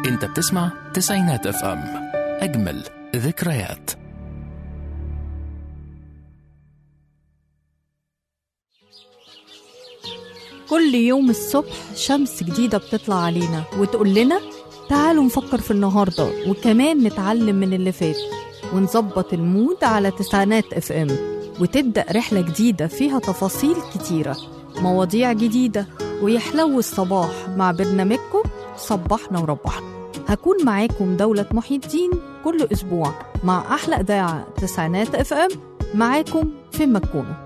انت بتسمع تسعينات اف ام اجمل ذكريات كل يوم الصبح شمس جديدة بتطلع علينا وتقول لنا تعالوا نفكر في النهاردة وكمان نتعلم من اللي فات ونظبط المود على تسعينات اف ام وتبدأ رحلة جديدة فيها تفاصيل كتيرة مواضيع جديدة ويحلو الصباح مع برنامجكم صبحنا وربحنا هكون معاكم دولة محي الدين كل أسبوع مع أحلى إذاعة تسعينات اف ام معاكم فين ما تكونوا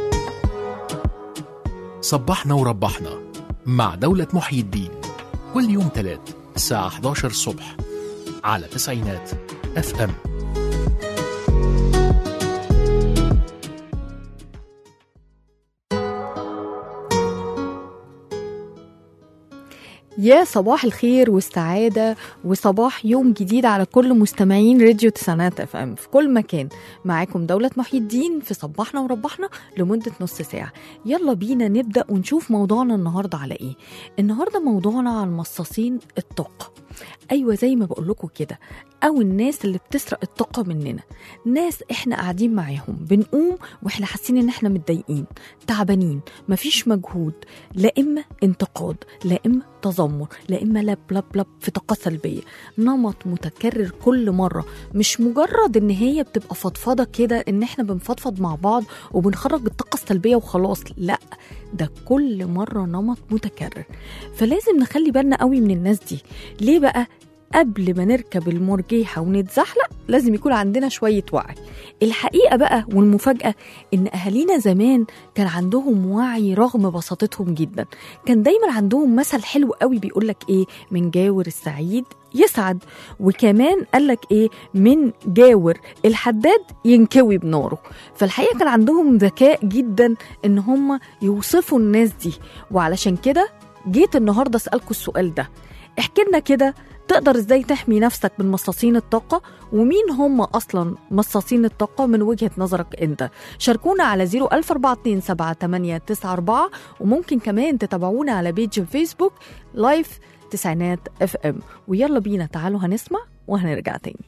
صبحنا وربحنا مع دولة محيي الدين كل يوم تلات الساعة 11 الصبح على تسعينات اف ام يا صباح الخير والسعادة وصباح يوم جديد على كل مستمعين راديو تسعينات اف ام في كل مكان معاكم دولة محي الدين في صبحنا وربحنا لمدة نص ساعة يلا بينا نبدأ ونشوف موضوعنا النهاردة على ايه النهاردة موضوعنا عن مصاصين الطاقة ايوه زي ما بقول لكم كده او الناس اللي بتسرق الطاقه مننا ناس احنا قاعدين معاهم بنقوم واحنا حاسين ان احنا متضايقين تعبانين مفيش مجهود لا اما انتقاد لا اما تذمر لا اما لب لب لب في طاقه سلبيه نمط متكرر كل مره مش مجرد ان هي بتبقى فضفضه كده ان احنا بنفضفض مع بعض وبنخرج الطاقه السلبيه وخلاص لا ده كل مره نمط متكرر فلازم نخلي بالنا قوي من الناس دي ليه بقى قبل ما نركب المرجيحة ونتزحلق لازم يكون عندنا شوية وعي الحقيقة بقى والمفاجأة إن أهالينا زمان كان عندهم وعي رغم بساطتهم جدا كان دايما عندهم مثل حلو قوي بيقولك إيه من جاور السعيد يسعد وكمان قالك إيه من جاور الحداد ينكوي بناره فالحقيقة كان عندهم ذكاء جدا إن هم يوصفوا الناس دي وعلشان كده جيت النهاردة أسألكم السؤال ده احكي لنا كده تقدر ازاي تحمي نفسك من مصاصين الطاقة ومين هم أصلا مصاصين الطاقة من وجهة نظرك أنت شاركونا على 014278994 وممكن كمان تتابعونا على بيج فيسبوك لايف تسعينات اف ام ويلا بينا تعالوا هنسمع وهنرجع تاني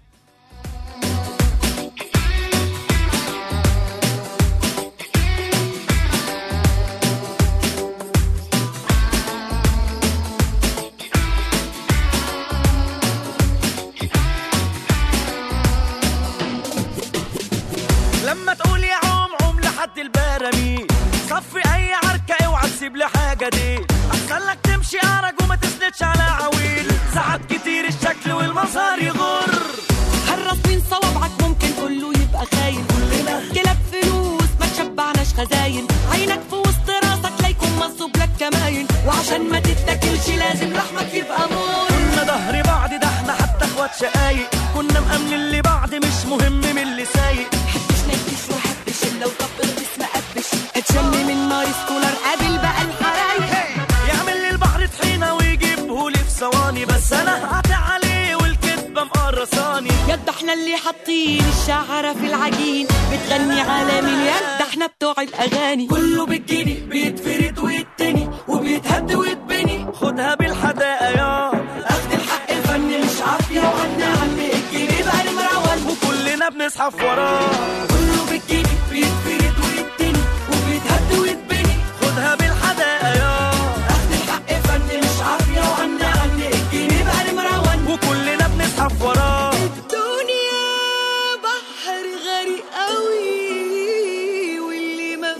لما تقول يا عوم عوم لحد البراميل صفي اي عركة اوعى تسيب لي حاجة دي احسن لك تمشي ارج وما تسندش على عويل ساعات كتير الشكل والمظهر يغر حرص من صوابعك ممكن كله يبقى خاين كلنا كلاب فلوس ما تشبعناش خزاين عينك في وسط راسك لا يكون منصوب لك كماين وعشان ما تتاكلش لازم لحمك يبقى مور كنا ظهر بعض ده احنا حتى اخوات شقايق كنا مأمنين لبعض مش مهم من اللي سايق حبش نكش وحبش الا وطبل بس ما قبش اتشم من نار سكولر قابل بقى الحرايق يعمل لي البحر طحينة ويجيبه لي في ثواني بس انا هقطع عليه والكدبة مقرصاني يد احنا اللي حاطين الشعرة في العجين بتغني على مليان ده احنا بتوع الاغاني كله بالجني بيتفرد ويتني وبيتهد ويتبني خدها بالحداقة يا اخد الحق الفني مش عافية وغنى عم الجنيه بقى المروان وكلنا بنزحف وراه كله بالجنيه بيتفرد ويتني وبيتهد ويتبني خدها بالحداقة يا اخد الحق فني مش عافية وغنى عم الجنيه بقى المروان وكلنا بنزحف وراه الدنيا بحر غريق قوي واللي ما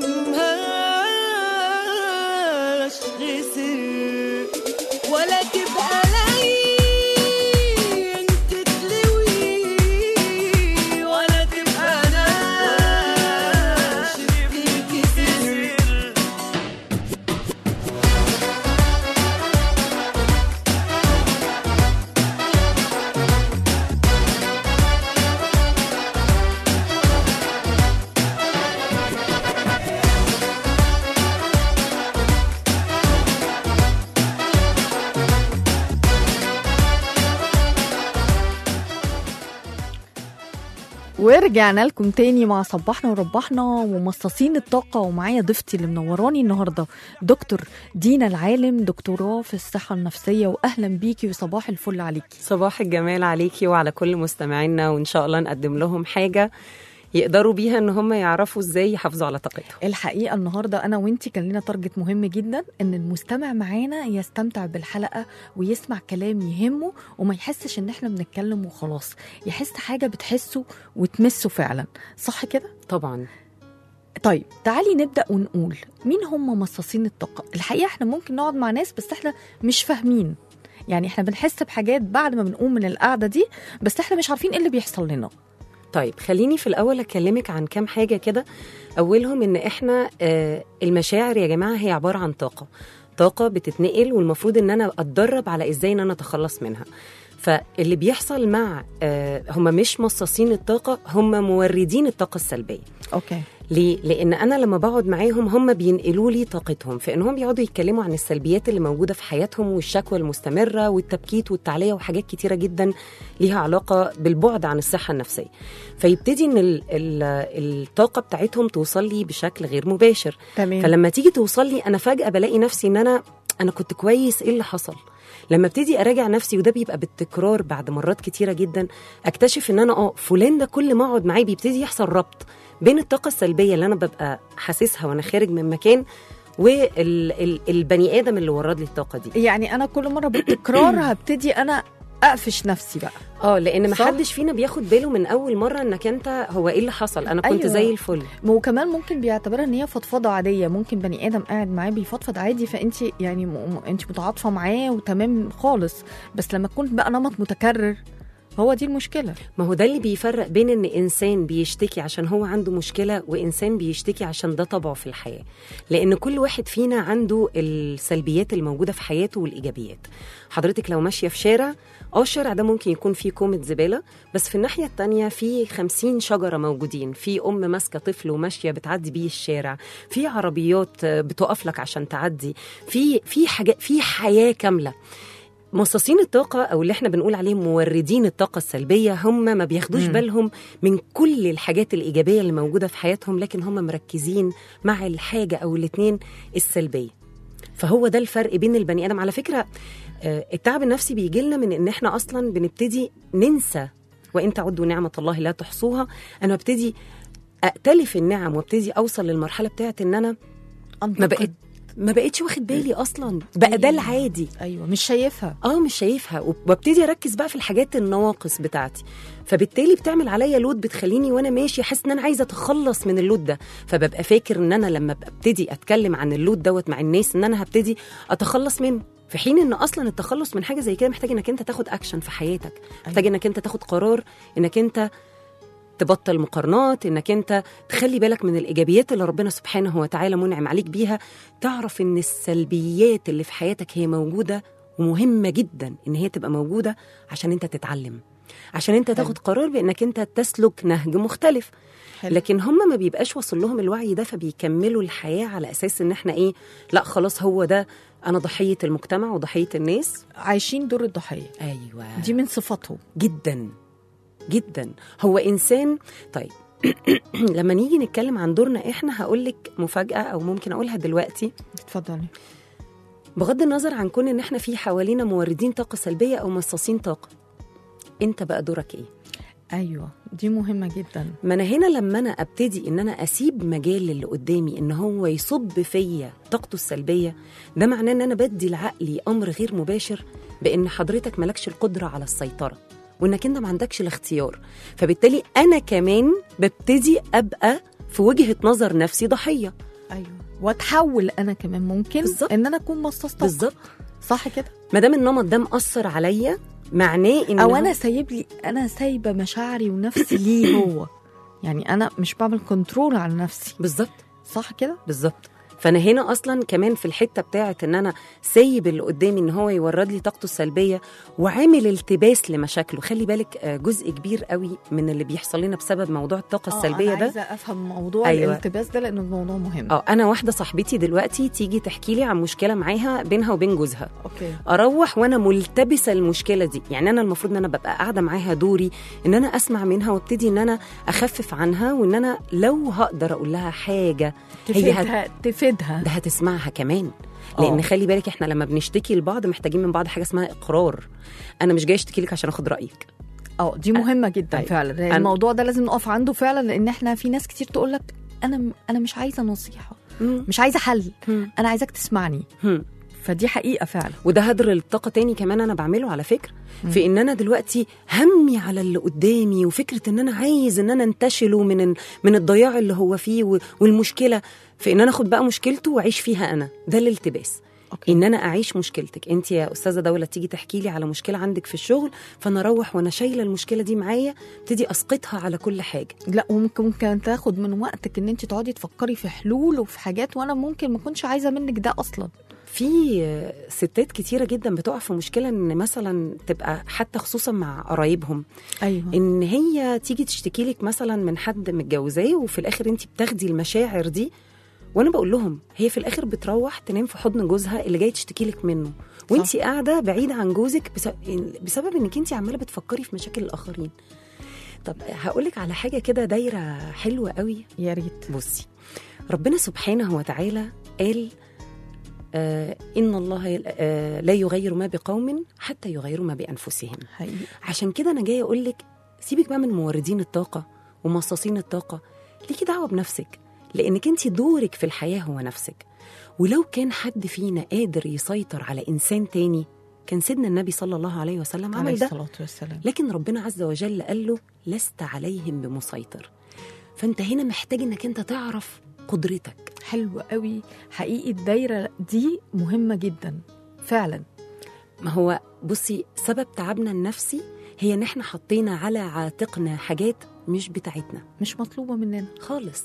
فهمهاش خسر ولا تبقى لين تتلوي ولا تبقى ناشف تنكسر ورجعنا لكم تاني مع صباحنا وربحنا ومصاصين الطاقة ومعايا ضيفتي اللي منوراني النهاردة دكتور دينا العالم دكتوراه في الصحة النفسية وأهلا بيكي وصباح الفل عليكي صباح الجمال عليكي وعلى كل مستمعينا وان شاء الله نقدم لهم حاجه يقدروا بيها ان هم يعرفوا ازاي يحافظوا على طاقتهم الحقيقة النهاردة أنا وإنتي كان لنا تارجت مهم جدا إن المستمع معانا يستمتع بالحلقة ويسمع كلام يهمه وما يحسش إن إحنا بنتكلم وخلاص يحس حاجة بتحسه وتمسه فعلا صح كده؟ طبعا طيب تعالي نبدأ ونقول مين هم مصاصين الطاقة الحقيقة إحنا ممكن نقعد مع ناس بس إحنا مش فاهمين يعني إحنا بنحس بحاجات بعد ما بنقوم من القعدة دي بس إحنا مش عارفين إيه اللي بيحصل لنا طيب خليني في الاول اكلمك عن كام حاجه كده اولهم ان احنا آه المشاعر يا جماعه هي عباره عن طاقه طاقه بتتنقل والمفروض ان انا اتدرب على ازاي ان انا اتخلص منها فاللي بيحصل مع آه هم مش مصاصين الطاقه هم موردين الطاقه السلبيه أوكي ليه؟ لأن أنا لما بقعد معاهم هم بينقلوا لي طاقتهم، فإنهم بيقعدوا يتكلموا عن السلبيات اللي موجودة في حياتهم والشكوى المستمرة والتبكيت والتعلية وحاجات كتيرة جدا ليها علاقة بالبعد عن الصحة النفسية. فيبتدي إن ال ال الطاقة بتاعتهم توصل لي بشكل غير مباشر. تمام فلما تيجي توصل لي أنا فجأة بلاقي نفسي إن أنا أنا كنت كويس إيه اللي حصل؟ لما ابتدي اراجع نفسي وده بيبقى بالتكرار بعد مرات كتيره جدا اكتشف ان انا اه فلان ده كل ما اقعد معاه بيبتدي يحصل ربط بين الطاقه السلبيه اللي انا ببقى حاسسها وانا خارج من مكان والبني ادم اللي ورد لي الطاقه دي يعني انا كل مره بالتكرار هبتدي انا اقفش نفسي بقى اه لان ما صح؟ حدش فينا بياخد باله من اول مره انك انت هو ايه اللي حصل انا كنت أيوة. أيوة. زي الفل وكمان ممكن بيعتبرها ان هي فضفضه عاديه ممكن بني ادم قاعد معاه بيفضفض عادي فانت يعني م... م- انت متعاطفه معاه وتمام خالص بس لما تكون بقى نمط متكرر هو دي المشكله ما هو ده اللي بيفرق بين ان انسان بيشتكي عشان هو عنده مشكله وانسان بيشتكي عشان ده طبعه في الحياه لان كل واحد فينا عنده السلبيات الموجوده في حياته والايجابيات حضرتك لو ماشيه في شارع اه الشارع ده ممكن يكون فيه كومة زبالة بس في الناحية التانية في خمسين شجرة موجودين في أم ماسكة طفل وماشية بتعدي بيه الشارع في عربيات آه، بتقف لك عشان تعدي في في حاجات في حياة كاملة مصاصين الطاقة أو اللي احنا بنقول عليهم موردين الطاقة السلبية هم ما بياخدوش مم. بالهم من كل الحاجات الإيجابية اللي موجودة في حياتهم لكن هم مركزين مع الحاجة أو الاتنين السلبية فهو ده الفرق بين البني آدم على فكرة آه، التعب النفسي بيجي لنا من إن احنا أصلا بنبتدي ننسى وإن تعدوا نعمة الله لا تحصوها أنا ببتدي أأتلف النعم وابتدي أوصل للمرحلة بتاعت إن أنا ما بقيت ما بقتش واخد بالي اصلا بقى ده أيوة. العادي ايوه مش شايفها اه مش شايفها وببتدي اركز بقى في الحاجات النواقص بتاعتي فبالتالي بتعمل عليا لود بتخليني وانا ماشي حاسس ان انا عايزه اتخلص من اللود ده فببقى فاكر ان انا لما ابتدي اتكلم عن اللود دوت مع الناس ان انا هبتدي اتخلص منه في حين ان اصلا التخلص من حاجه زي كده محتاج انك انت تاخد اكشن في حياتك محتاج انك انت تاخد قرار انك انت تبطل مقارنات انك انت تخلي بالك من الايجابيات اللي ربنا سبحانه وتعالى منعم عليك بيها تعرف ان السلبيات اللي في حياتك هي موجوده ومهمه جدا ان هي تبقى موجوده عشان انت تتعلم عشان انت تاخد قرار بانك انت تسلك نهج مختلف حلو. لكن هم ما بيبقاش واصل لهم الوعي ده فبيكملوا الحياه على اساس ان احنا ايه لا خلاص هو ده انا ضحيه المجتمع وضحيه الناس عايشين دور الضحيه ايوه دي من صفاتهم جدا جدا هو انسان طيب لما نيجي نتكلم عن دورنا احنا هقول لك مفاجاه او ممكن اقولها دلوقتي اتفضلي بغض النظر عن كون ان احنا في حوالينا موردين طاقه سلبيه او مصاصين طاقه انت بقى دورك ايه ايوه دي مهمه جدا ما انا هنا لما انا ابتدي ان انا اسيب مجال للي قدامي ان هو يصب فيا طاقته السلبيه ده معناه ان انا بدي لعقلي امر غير مباشر بان حضرتك مالكش القدره على السيطره وانك انت ما عندكش الاختيار فبالتالي انا كمان ببتدي ابقى في وجهه نظر نفسي ضحيه ايوه واتحول انا كمان ممكن بالظبط. ان انا اكون مصاص طاقه بالظبط صح كده ما دام النمط ده مأثر عليا معناه ان او هو- انا سايب لي انا سايبه مشاعري ونفسي ليه هو يعني انا مش بعمل كنترول على نفسي بالظبط صح كده بالظبط فانا هنا اصلا كمان في الحته بتاعت ان انا سايب اللي قدامي ان هو يورد لي طاقته السلبيه وعامل التباس لمشاكله خلي بالك آه، جزء كبير قوي من اللي بيحصل لنا بسبب موضوع الطاقه السلبيه أنا ده عايزه افهم موضوع أيوة. أيوة. الالتباس ده لانه الموضوع مهم اه انا واحده صاحبتي دلوقتي تيجي تحكي لي عن مشكله معاها بينها وبين جوزها اوكي اروح وانا ملتبسه المشكله دي يعني انا المفروض ان انا ببقى قاعده معاها دوري ان انا اسمع منها وابتدي ان انا اخفف عنها وان انا لو هقدر اقول لها حاجه هي هت... تفيدها تفيدها ده هتسمعها كمان لان آه. خلي بالك احنا لما بنشتكي لبعض محتاجين من بعض حاجه اسمها اقرار انا مش جاي اشتكي لك عشان اخد رايك اه دي مهمه جدا أيوة. فعلا لأن أنا- الموضوع ده لازم نقف عنده فعلا لان احنا في ناس كتير تقول لك انا انا مش عايزه نصيحه مم. مش عايزه حل مم. انا عايزاك تسمعني مم. فدي حقيقه فعلا وده هدر الطاقه تاني كمان انا بعمله على فكره في ان انا دلوقتي همي على اللي قدامي وفكره ان انا عايز ان انا انتشله من ال- من الضياع اللي هو فيه و- والمشكله في ان انا اخد بقى مشكلته واعيش فيها انا ده الالتباس أوكي. ان انا اعيش مشكلتك انت يا استاذه دوله تيجي تحكي لي على مشكله عندك في الشغل فانا اروح وانا شايله المشكله دي معايا ابتدي اسقطها على كل حاجه لا وممكن ممكن تاخد من وقتك ان انت تقعدي تفكري في حلول وفي حاجات وانا ممكن ما اكونش عايزه منك ده اصلا في ستات كتيره جدا بتقع في مشكله ان مثلا تبقى حتى خصوصا مع قرايبهم ايوه ان هي تيجي تشتكي لك مثلا من حد متجوزاه وفي الاخر انت بتاخدي المشاعر دي وانا بقول لهم هي في الاخر بتروح تنام في حضن جوزها اللي جاي تشتكي لك منه وانت قاعده بعيده عن جوزك بسبب, بسبب انك انت عماله بتفكري في مشاكل الاخرين طب هقول لك على حاجه كده دايره حلوه قوي يا ريت بصي ربنا سبحانه وتعالى قال آه ان الله يل- آه لا يغير ما بقوم حتى يغيروا ما بانفسهم حقيقي عشان كده انا جايه اقول لك سيبك بقى من موردين الطاقه ومصاصين الطاقه ليكي دعوه بنفسك لانك انت دورك في الحياه هو نفسك ولو كان حد فينا قادر يسيطر على انسان تاني كان سيدنا النبي صلى الله عليه وسلم عليه عمل ده الصلاه والسلام لكن ربنا عز وجل قال له لست عليهم بمسيطر فانت هنا محتاج انك انت تعرف قدرتك حلو قوي حقيقي الدايره دي مهمه جدا فعلا ما هو بصي سبب تعبنا النفسي هي ان احنا حطينا على عاتقنا حاجات مش بتاعتنا مش مطلوبه مننا خالص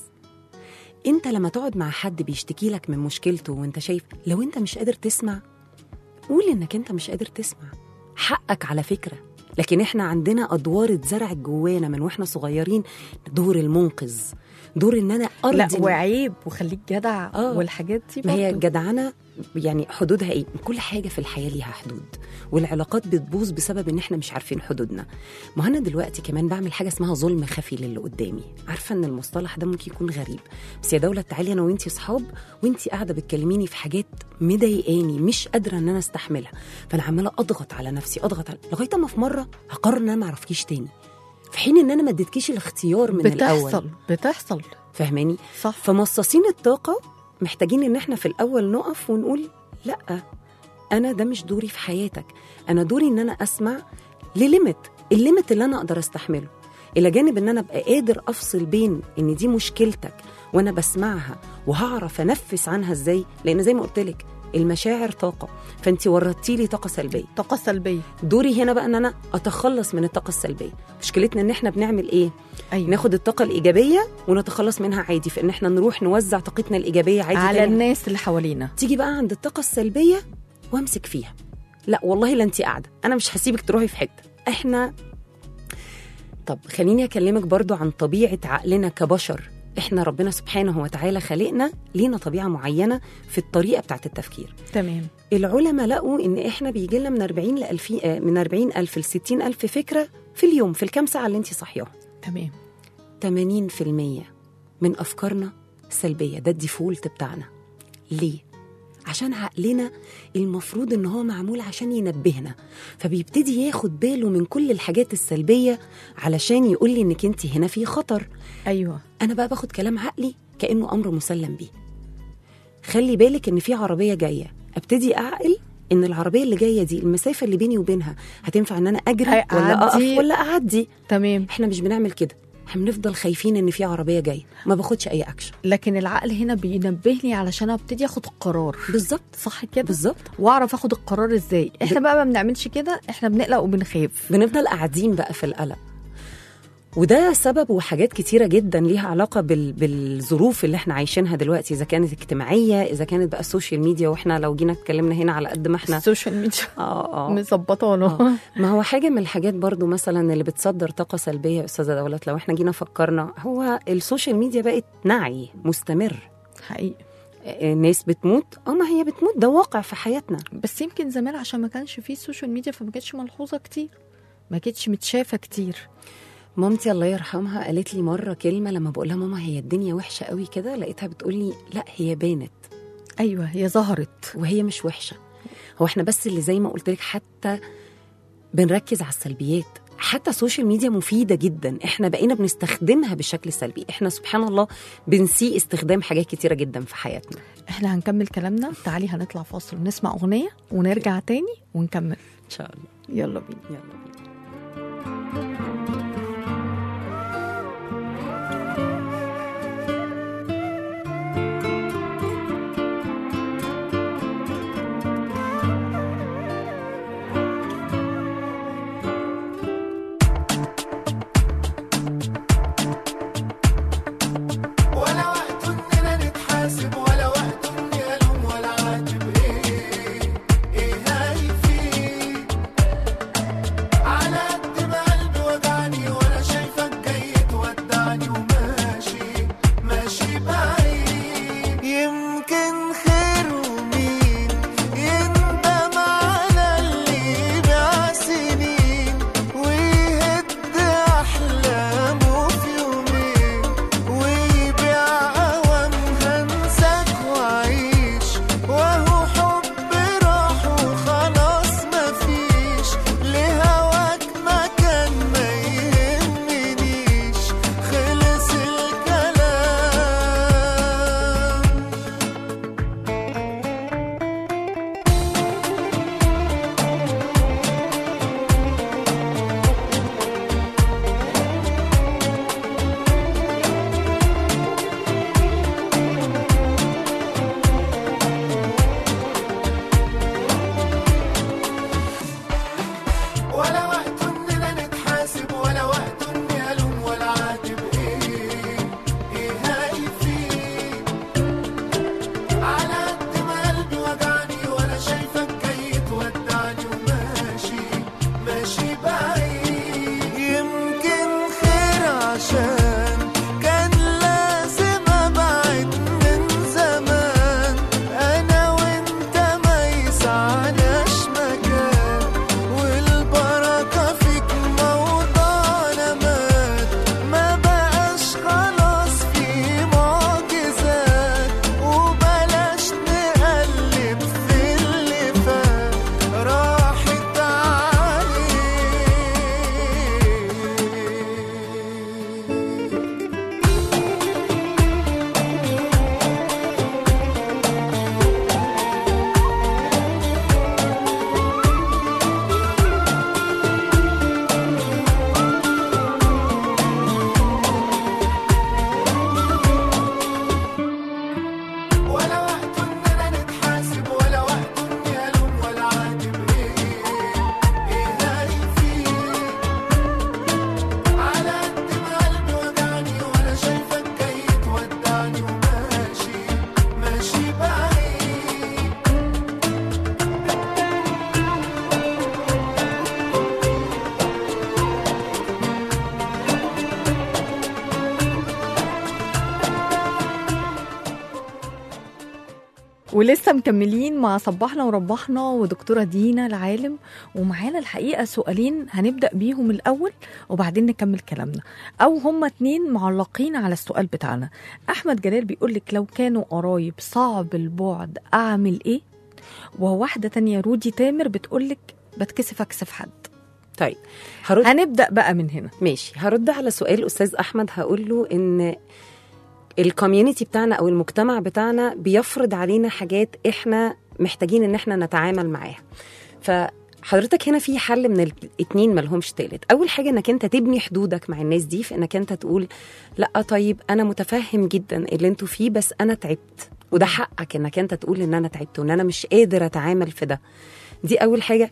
انت لما تقعد مع حد بيشتكي لك من مشكلته وانت شايف لو انت مش قادر تسمع قول انك انت مش قادر تسمع حقك على فكره لكن احنا عندنا ادوار اتزرعت جوانا من واحنا صغيرين دور المنقذ دور ان انا ارضي لا وعيب وخليك جدع آه. والحاجات دي ما هي برضه. الجدعنه يعني حدودها ايه؟ كل حاجه في الحياه ليها حدود والعلاقات بتبوظ بسبب ان احنا مش عارفين حدودنا. ما انا دلوقتي كمان بعمل حاجه اسمها ظلم خفي للي قدامي، عارفه ان المصطلح ده ممكن يكون غريب، بس يا دوله تعالي انا وانتي صحاب وانتي قاعده بتكلميني في حاجات مضايقاني مش قادره ان انا استحملها، فانا عماله اضغط على نفسي اضغط على لغايه اما في مره هقرر ان انا ما اعرفكيش تاني. في حين ان انا ما اديتكيش الاختيار من الاول بتحصل بتحصل فاهماني؟ صح فمصاصين الطاقة محتاجين ان احنا في الاول نقف ونقول لا انا ده مش دوري في حياتك انا دوري ان انا اسمع لليمت الليمت اللي انا اقدر استحمله الى جانب ان انا ابقى قادر افصل بين ان دي مشكلتك وانا بسمعها وهعرف انفس عنها ازاي لان زي ما قلت لك المشاعر طاقه فانت وردتي لي طاقه سلبيه طاقه سلبيه دوري هنا بقى ان انا اتخلص من الطاقه السلبيه مشكلتنا ان احنا بنعمل ايه ايوه ناخد الطاقة الإيجابية ونتخلص منها عادي في إن إحنا نروح نوزع طاقتنا الإيجابية عادي على تاني. الناس اللي حوالينا تيجي بقى عند الطاقة السلبية وامسك فيها لا والله لا انت قاعدة أنا مش هسيبك تروحي في حتة إحنا طب خليني أكلمك برضو عن طبيعة عقلنا كبشر إحنا ربنا سبحانه وتعالى خلقنا لينا طبيعة معينة في الطريقة بتاعت التفكير تمام العلماء لقوا ان احنا بيجي لنا من 40 ل 2000 آه، من 40 الف ل 60 الف فكره في اليوم في الكام ساعه اللي انت صاحياها تمام 80% من أفكارنا سلبية ده الديفولت بتاعنا ليه؟ عشان عقلنا المفروض ان هو معمول عشان ينبهنا فبيبتدي ياخد باله من كل الحاجات السلبية علشان يقول لي انك انت هنا في خطر ايوه انا بقى باخد كلام عقلي كانه امر مسلم بيه خلي بالك ان في عربيه جايه ابتدي اعقل ان العربيه اللي جايه دي المسافه اللي بيني وبينها هتنفع ان انا اجري ولا اقف أعدي. ولا اعدي تمام احنا مش بنعمل كده احنا بنفضل خايفين ان في عربيه جايه ما باخدش اي اكشن لكن العقل هنا بينبهني علشان ابتدي اخد قرار بالظبط صح كده بالظبط واعرف اخد القرار ازاي احنا بقى ما بنعملش كده احنا بنقلق وبنخاف بنفضل قاعدين بقى في القلق وده سببه حاجات كتيرة جدا ليها علاقة بال... بالظروف اللي احنا عايشينها دلوقتي إذا كانت اجتماعية إذا كانت بقى السوشيال ميديا وإحنا لو جينا اتكلمنا هنا على قد ما احنا السوشيال ميديا اه اه مظبطانه آه. ما هو حاجة من الحاجات برضو مثلا اللي بتصدر طاقة سلبية يا أستاذة دولت لو احنا جينا فكرنا هو السوشيال ميديا بقت نعي مستمر حقيقي الناس بتموت اه ما هي بتموت ده واقع في حياتنا بس يمكن زمان عشان ما كانش فيه السوشيال ميديا فما كانتش ملحوظه كتير ما كانتش متشافه كتير مامتي الله يرحمها قالت لي مرة كلمة لما بقول لها ماما هي الدنيا وحشة قوي كده لقيتها بتقول لي لا هي بانت ايوه هي ظهرت وهي مش وحشة هو احنا بس اللي زي ما قلت لك حتى بنركز على السلبيات حتى السوشيال ميديا مفيدة جدا احنا بقينا بنستخدمها بشكل سلبي احنا سبحان الله بنسيء استخدام حاجات كتيرة جدا في حياتنا احنا هنكمل كلامنا تعالي هنطلع فاصل ونسمع اغنيه ونرجع تاني ونكمل ان شاء الله يلا بينا يلا بينا ولا وقت اننا نتحاسب ولا وقت اني الوم ولا عاتب ايه ايه هيفيد على قد ما قلبي وجعني وانا شايفك جاي تودعني وماشي ماشي بعيد يمكن خير ومين يندم على اللي باع سنين ويهد احلامه في يومين ويبيع أوام هنساك وعيش وهو حب راح وخلاص مفيش لهواك مكان ما يهمنيش خلص الكلام ولا وقت اننا نتحاسب ولا وقت اني الوم ولا عاتب ايه ايه هيفيد على قد ما قلبي وجعني وانا شايفك جاي تودعني وماشي ماشي بعيد يمكن خير عشان كان لازم ابعد من زمان انا وانت ما يسعناش مكان والبركة فيك موضوعنا مات ما بقاش خلاص في معجزات وبلاش نقلب في اللي فات راحت عليك ولا وقت اننا نتحاسب ولا وقت اني الوم ولا عاتب ايه ايه هيفيد على قد ما قلبي وجعني وانا شايفك جاي تودعني وماشي ماشي بعيد ولسه مكملين مع صباحنا وربحنا ودكتورة دينا العالم ومعانا الحقيقة سؤالين هنبدأ بيهم الأول وبعدين نكمل كلامنا أو هما اتنين معلقين على السؤال بتاعنا أحمد جلال بيقولك لو كانوا قرايب صعب البعد أعمل إيه وواحدة تانية رودي تامر بتقولك بتكسف أكسف حد طيب هرد هنبدأ بقى من هنا ماشي هرد على سؤال استاذ احمد هقول له ان الكوميونتي بتاعنا او المجتمع بتاعنا بيفرض علينا حاجات احنا محتاجين ان احنا نتعامل معاها فحضرتك هنا في حل من الاتنين ملهمش تالت اول حاجه انك انت تبني حدودك مع الناس دي في انك انت تقول لا طيب انا متفهم جدا اللي انتوا فيه بس انا تعبت وده حقك انك انت تقول ان انا تعبت وان انا مش قادر اتعامل في ده دي اول حاجه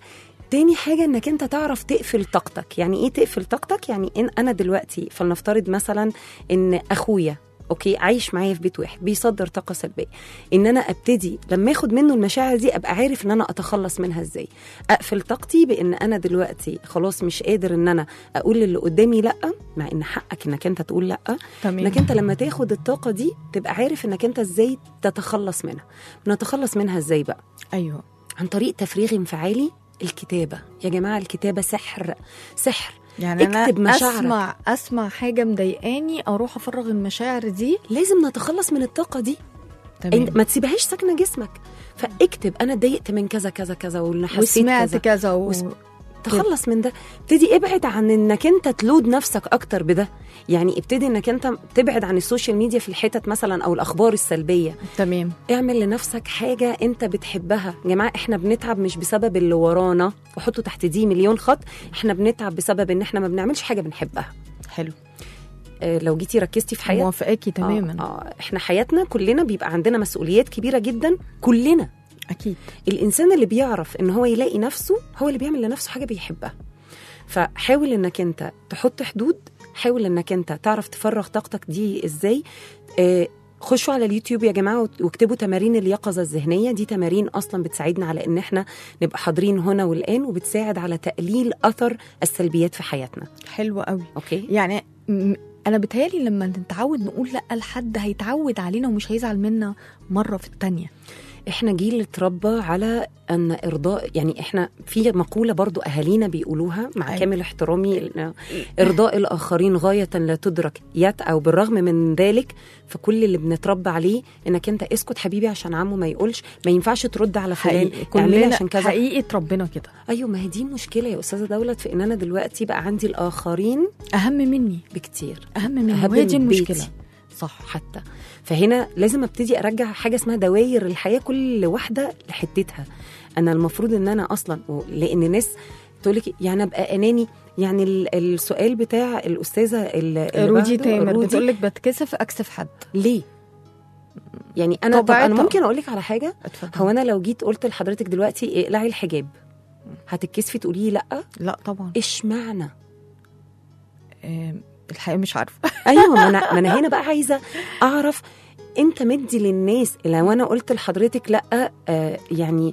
تاني حاجة انك انت تعرف تقفل طاقتك يعني ايه تقفل طاقتك يعني ان انا دلوقتي فلنفترض مثلا ان اخويا اوكي عايش معايا في بيت واحد بيصدر طاقه سلبيه ان انا ابتدي لما اخد منه المشاعر دي ابقى عارف ان انا اتخلص منها ازاي اقفل طاقتي بان انا دلوقتي خلاص مش قادر ان انا اقول للي قدامي لا مع ان حقك انك انت تقول لا تمام انك انت لما تاخد الطاقه دي تبقى عارف انك انت ازاي تتخلص منها نتخلص منها ازاي بقى ايوه عن طريق تفريغ انفعالي الكتابه يا جماعه الكتابه سحر سحر يعني انا اكتب مشاعرك. اسمع اسمع حاجه مضايقاني اروح افرغ المشاعر دي لازم نتخلص من الطاقه دي تمام انت ما تسيبهاش ساكنه جسمك فاكتب انا اتضايقت من كذا كذا كذا وإن حسيت وسمعت كذا كذا و... وس- تخلص من ده ابتدي ابعد عن انك انت تلود نفسك اكتر بده يعني ابتدي انك انت تبعد عن السوشيال ميديا في الحتت مثلا او الاخبار السلبيه تمام اعمل لنفسك حاجه انت بتحبها يا جماعه احنا بنتعب مش بسبب اللي ورانا وحطوا تحت دي مليون خط احنا بنتعب بسبب ان احنا ما بنعملش حاجه بنحبها حلو اه لو جيتي ركزتي في حياتك موافقاكي تماما آه آه احنا حياتنا كلنا بيبقى عندنا مسؤوليات كبيره جدا كلنا اكيد الانسان اللي بيعرف ان هو يلاقي نفسه هو اللي بيعمل لنفسه حاجه بيحبها فحاول انك انت تحط حدود حاول انك انت تعرف تفرغ طاقتك دي ازاي آه خشوا على اليوتيوب يا جماعه وت- واكتبوا تمارين اليقظه الذهنيه دي تمارين اصلا بتساعدنا على ان احنا نبقى حاضرين هنا والان وبتساعد على تقليل اثر السلبيات في حياتنا حلو قوي اوكي يعني م- انا بتهيالي لما نتعود نقول لا لحد هيتعود علينا ومش هيزعل منا مره في التانية احنا جيل اتربى على ان ارضاء يعني احنا في مقوله برضو اهالينا بيقولوها مع أيوة. كامل احترامي إن ارضاء الاخرين غايه لا تدرك يت او بالرغم من ذلك فكل اللي بنتربى عليه انك انت اسكت حبيبي عشان عمو ما يقولش ما ينفعش ترد على فلان حقيقي اعملي كلنا عشان كذا حقيقه ربنا كده ايوه ما هي دي مشكله يا استاذه دولت في ان انا دلوقتي بقى عندي الاخرين اهم مني بكتير اهم مني أهم وهي دي من المشكله بيتي. صح حتى فهنا لازم ابتدي ارجع حاجه اسمها دواير الحياه كل واحده لحتتها انا المفروض ان انا اصلا و- لان ناس تقول لك يعني ابقى اناني يعني ال- السؤال بتاع الاستاذه اللي اللي رودي بعده، تامر رودي، بتقول لك بتكسف اكسف حد ليه يعني انا طب طبيعتها. انا ممكن اقول لك على حاجه اتفضل هو انا لو جيت قلت لحضرتك دلوقتي اقلعي الحجاب هتتكسفي تقولي لي لا لا طبعا اشمعنى آم، الحقيقه مش عارفه ايوه ما انا ما انا هنا بقى عايزه اعرف انت مدي للناس لو انا قلت لحضرتك لا آه يعني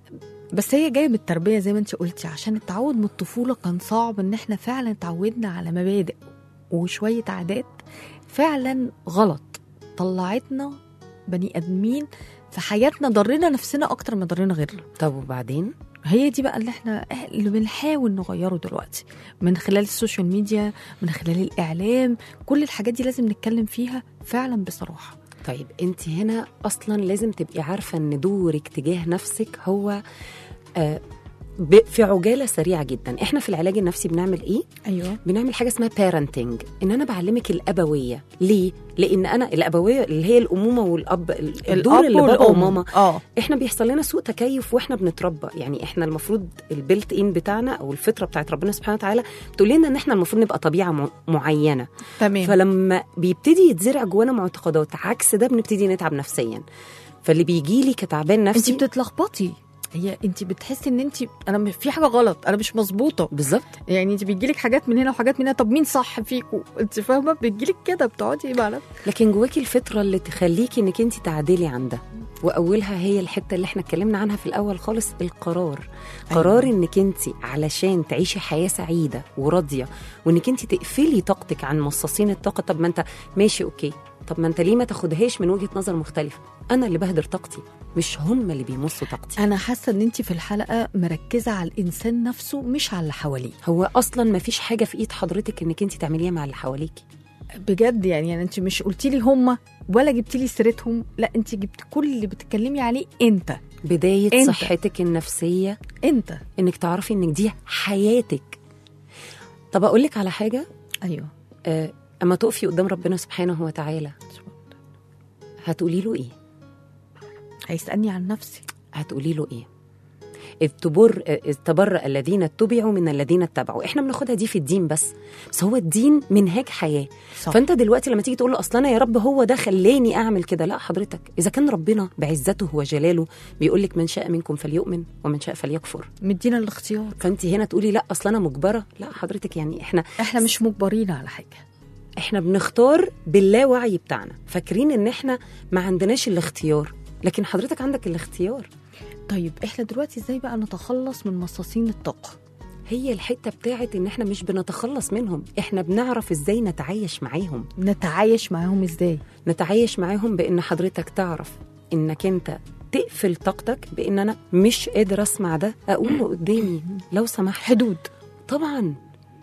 بس هي جايه بالتربيه زي ما انت قلتي عشان التعود من الطفوله كان صعب ان احنا فعلا اتعودنا على مبادئ وشويه عادات فعلا غلط طلعتنا بني ادمين في حياتنا ضرنا نفسنا اكتر ما ضرنا غيرنا طب وبعدين هي دي بقى اللي احنا اللي بنحاول نغيره دلوقتي من خلال السوشيال ميديا من خلال الاعلام كل الحاجات دي لازم نتكلم فيها فعلا بصراحه طيب انت هنا اصلا لازم تبقي عارفه ان دورك تجاه نفسك هو آه ب- في عجاله سريعه جدا احنا في العلاج النفسي بنعمل ايه ايوه بنعمل حاجه اسمها بارنتنج ان انا بعلمك الابويه ليه لان انا الابويه اللي هي الامومه والاب ال- الدور الاب اللي بابا والام وماما اه احنا بيحصل لنا سوء تكيف واحنا بنتربى يعني احنا المفروض البيلت ان بتاعنا او الفطره بتاعت ربنا سبحانه وتعالى بتقول لنا ان احنا المفروض نبقى طبيعه م- معينه تمام فلما بيبتدي يتزرع جوانا معتقدات عكس ده بنبتدي نتعب نفسيا فاللي بيجي لي كتعبان انت نفسي بتتلخبطي هي انت بتحسي ان انت انا م- في حاجه غلط انا مش مظبوطه بالظبط يعني انت بيجيلك حاجات من هنا وحاجات من هنا طب مين صح فيكوا انت فاهمه بيجيلك كده بتقعدي مع نفسك لكن جواكي الفطره اللي تخليكي انك انت تعدلي عن ده واولها هي الحته اللي احنا اتكلمنا عنها في الاول خالص القرار قرار انك انت علشان تعيشي حياه سعيده وراضيه وانك انت تقفلي طاقتك عن مصاصين الطاقه طب ما انت ماشي اوكي طب ما انت ليه ما تاخدهاش من وجهه نظر مختلفه انا اللي بهدر طاقتي مش هم اللي بيمصوا طاقتي انا حاسه ان انت في الحلقه مركزه على الانسان نفسه مش على اللي حواليه هو اصلا ما فيش حاجه في ايد حضرتك انك انت تعمليها مع اللي حواليكي بجد يعني, يعني انت مش قلتي لي هم ولا جبتي لي سيرتهم لا انت جبت كل اللي بتتكلمي عليه انت بدايه انت. صحتك النفسيه انت انك تعرفي انك دي حياتك طب اقول لك على حاجه ايوه آه، اما تقفي قدام ربنا سبحانه وتعالى هتقولي له ايه هيسالني عن نفسي هتقولي له ايه إذ تبر إذ تبرأ الذين اتبعوا من الذين اتبعوا احنا بناخدها دي في الدين بس بس هو الدين منهاج حياه صح. فانت دلوقتي لما تيجي تقول له اصلا أنا يا رب هو ده خلاني اعمل كده لا حضرتك اذا كان ربنا بعزته وجلاله بيقول لك من شاء منكم فليؤمن ومن شاء فليكفر مدينا الاختيار فانت هنا تقولي لا اصلا انا مجبره لا حضرتك يعني احنا احنا مش مجبرين على حاجه احنا بنختار باللاوعي بتاعنا فاكرين ان احنا ما عندناش الاختيار لكن حضرتك عندك الاختيار طيب احنا دلوقتي ازاي بقى نتخلص من مصاصين الطاقه هي الحته بتاعت ان احنا مش بنتخلص منهم احنا بنعرف ازاي نتعايش معاهم نتعايش معاهم ازاي نتعايش معاهم بان حضرتك تعرف انك انت تقفل طاقتك بان انا مش قادر اسمع ده اقوله قدامي لو سمحت حدود طبعا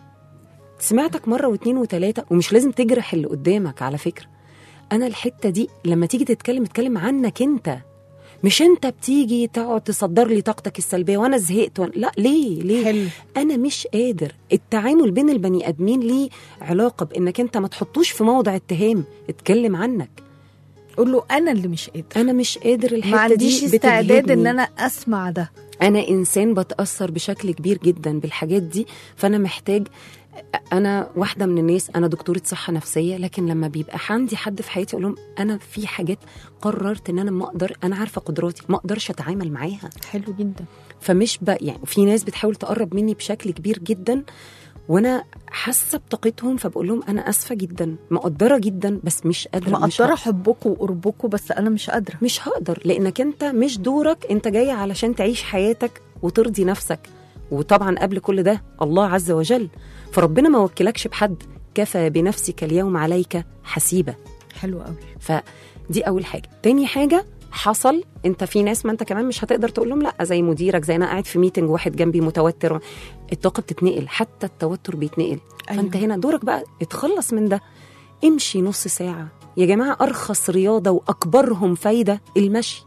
سمعتك مرة واتنين وتلاتة ومش لازم تجرح اللي قدامك على فكرة أنا الحتة دي لما تيجي تتكلم اتكلم عنك أنت مش أنت بتيجي تقعد تصدر لي طاقتك السلبية وأنا زهقت وأنا... لا ليه ليه حلو أنا مش قادر التعامل بين البني آدمين ليه علاقة بإنك أنت ما تحطوش في موضع اتهام اتكلم عنك قول له انا اللي مش قادر أنا مش قادر الحتة ما عنديش دي استعداد ان بتجهدني. انا اسمع ده انا انسان بتاثر بشكل كبير جدا بالحاجات دي فانا محتاج انا واحده من الناس انا دكتوره صحه نفسيه لكن لما بيبقى عندي حد في حياتي اقول لهم انا في حاجات قررت ان انا ما اقدر انا عارفه قدراتي ما اقدرش اتعامل معاها حلو جدا فمش بقى يعني في ناس بتحاول تقرب مني بشكل كبير جدا وانا حاسه بطاقتهم فبقول لهم انا اسفه جدا مقدره جدا بس مش قادره مش مقدره حبكم وقربكم بس انا مش قادره مش هقدر لانك انت مش دورك انت جاي علشان تعيش حياتك وترضي نفسك وطبعا قبل كل ده الله عز وجل فربنا ما وكلكش بحد كفى بنفسك اليوم عليك حسيبه حلو قوي فدي اول حاجه تاني حاجه حصل انت في ناس ما انت كمان مش هتقدر تقول لهم لا زي مديرك زي انا قاعد في ميتنج واحد جنبي متوتر الطاقه بتتنقل حتى التوتر بيتنقل أيوة. أيوة. فانت هنا دورك بقى اتخلص من ده امشي نص ساعه يا جماعه ارخص رياضه واكبرهم فايده المشي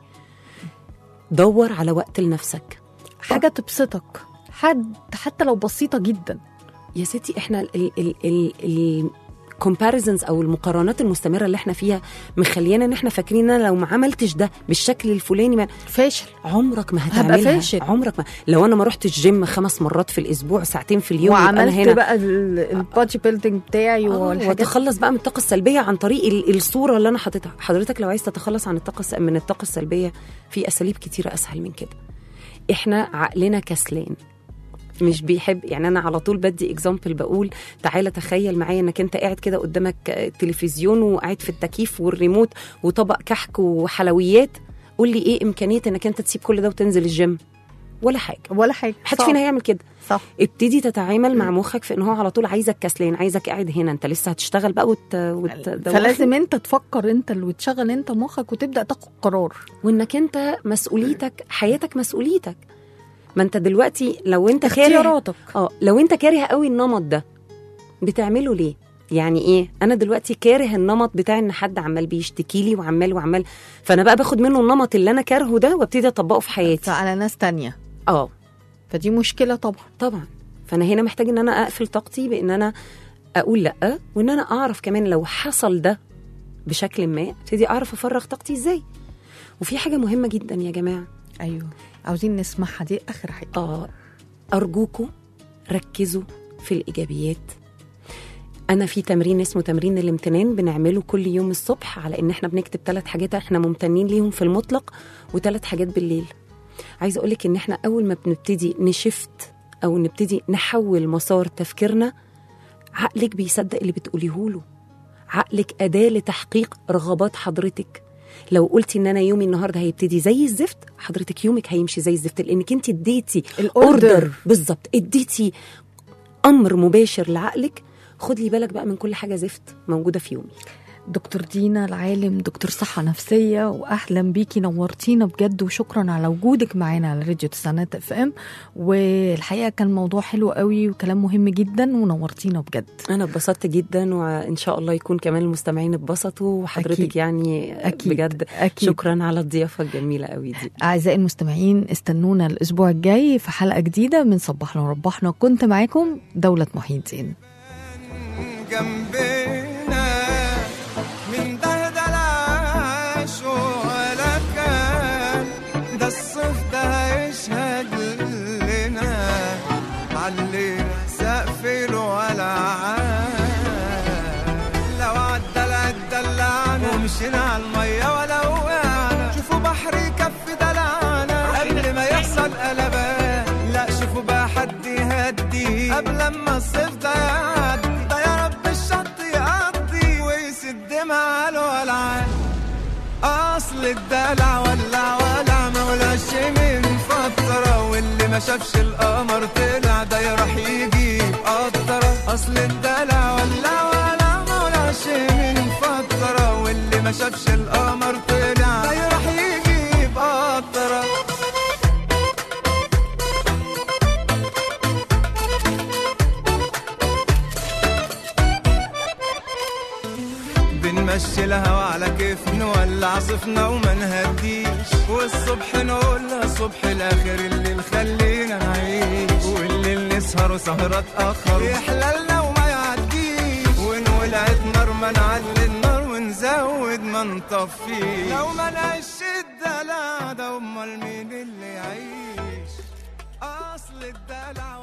دور على وقت لنفسك حاجه تبسطك حد حتى لو بسيطه جدا يا ستي احنا ال ال ال ال comparisons او المقارنات المستمره اللي احنا فيها مخليانا ان احنا فاكرين ان انا لو ما عملتش ده بالشكل الفلاني ما فاشل عمرك ما هبقى هتعملها فاشل. عمرك ما لو انا ما رحت الجيم خمس مرات في الاسبوع ساعتين في اليوم يبقى انا وعملت هنا بقى البادي بيلدينج بتاعي آه، والحاجات واتخلص بقى من الطاقه السلبيه عن طريق ال- الصوره اللي انا حاططها حضرتك لو عايز تتخلص عن الطاقه الس- من الطاقه السلبيه في اساليب كتيره اسهل من كده احنا عقلنا كسلان مش بيحب يعني انا على طول بدي اكزامبل بقول تعالى تخيل معايا انك انت قاعد كده قدامك آه، تلفزيون وقاعد في التكييف والريموت وطبق كحك وحلويات قول لي ايه امكانيه انك انت تسيب كل ده وتنزل الجيم ولا حاجه ولا حاجه محدش صعب. فينا هيعمل كده صح ابتدي تتعامل مع مخك في ان هو على طول عايزك كسلان عايزك قاعد هنا انت لسه هتشتغل بقى وت... وت... فلازم انت تفكر انت اللي وتشغل انت مخك وتبدا تاخد قرار وانك انت مسؤوليتك حياتك مسؤوليتك ما انت دلوقتي لو انت كاره اختياراتك اه لو انت كاره قوي النمط ده بتعمله ليه يعني ايه انا دلوقتي كاره النمط بتاع ان حد عمال بيشتكي لي وعمال وعمال فانا بقى باخد منه النمط اللي انا كارهه ده وابتدي اطبقه في حياتي على ناس تانية اه فدي مشكله طبعا طبعا فانا هنا محتاج ان انا اقفل طاقتي بان انا اقول لا وان انا اعرف كمان لو حصل ده بشكل ما ابتدي اعرف افرغ طاقتي ازاي وفي حاجه مهمه جدا يا جماعه ايوه عاوزين نسمعها دي اخر حاجه اه ارجوكوا ركزوا في الايجابيات انا في تمرين اسمه تمرين الامتنان بنعمله كل يوم الصبح على ان احنا بنكتب ثلاث حاجات احنا ممتنين ليهم في المطلق وثلاث حاجات بالليل عايزه اقولك ان احنا اول ما بنبتدي نشفت او نبتدي نحول مسار تفكيرنا عقلك بيصدق اللي بتقوليه له عقلك اداه لتحقيق رغبات حضرتك لو قلتي ان انا يومي النهارده هيبتدي زي الزفت حضرتك يومك هيمشي زي الزفت لانك انت اديتي الأوردر. اوردر بالظبط اديتي امر مباشر لعقلك خد لي بالك بقى من كل حاجه زفت موجوده في يومي دكتور دينا العالم دكتور صحة نفسية وأهلا بيكي نورتينا بجد وشكرا على وجودك معانا على راديو تسعينات اف ام والحقيقة كان موضوع حلو قوي وكلام مهم جدا ونورتينا بجد انا اتبسطت جدا وان شاء الله يكون كمان المستمعين اتبسطوا وحضرتك أكيد. يعني أكيد. بجد أكيد. شكرا على الضيافه الجميله قوي دي أعزائي المستمعين استنونا الأسبوع الجاي في حلقة جديدة من صبحنا وربحنا كنت معاكم دولة محي الدين جنبنا من ده ده العاش ولا كان ده الصيف ده هيشهد يحصل قلبان لا شوفوا بقى حد يهدي قبل ما الصيف ده يعدي ده يا رب الشط يقضي ويسد مع الولعان اصل الدلع ولع ولع ما ولعش من فترة واللي ما شافش القمر طلع ده يروح يجيب قطرة اصل الدلع ولع ولع ما ولعش من فترة واللي ما شافش القمر طلع ده يروح يجيب قطرة بنمشي الهوا على كيف نولع صفنا وما نهديش والصبح نقولها صبح الاخر اللي خلينا نعيش والليل نسهر سهرة تأخر يحللنا وما يعديش ونولعت نار ما نعلي النار ونزود ما نطفيش لو ما نعيش الدلع ده امال مين اللي يعيش اصل الدلع